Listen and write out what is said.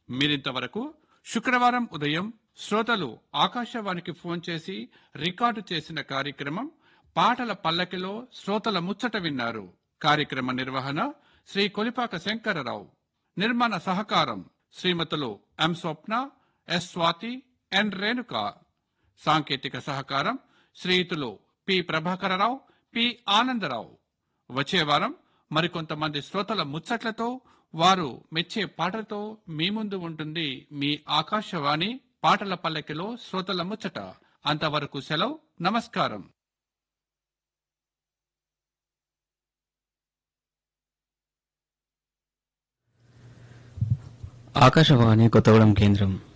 మీరింతవరకు శుక్రవారం ఉదయం శ్రోతలు ఆకాశవాణికి ఫోన్ చేసి రికార్డు చేసిన కార్యక్రమం పాటల పల్లకిలో శ్రోతల ముచ్చట విన్నారు కార్యక్రమ నిర్వహణ శ్రీ కొలిపాక శంకరరావు నిర్మాణ సహకారం శ్రీమతులు M Swapna S Swathi N Renuka సాంకేతిక సహకారం శ్రీయుతులు పి ప్రభాకరరావు పి ఆనందరావు వచ్చే వారం మరికొంతమంది శ్రోతల ముచ్చట్లతో వారు మెచ్చే పాటలతో మీ ముందు ఉంటుంది మీ ఆకాశవాణి పాటల పల్లకిలో శ్రోతల ముచ్చట అంతవరకు సెలవు నమస్కారం ఆకాశవాణి కొత్తగూడెం కేంద్రం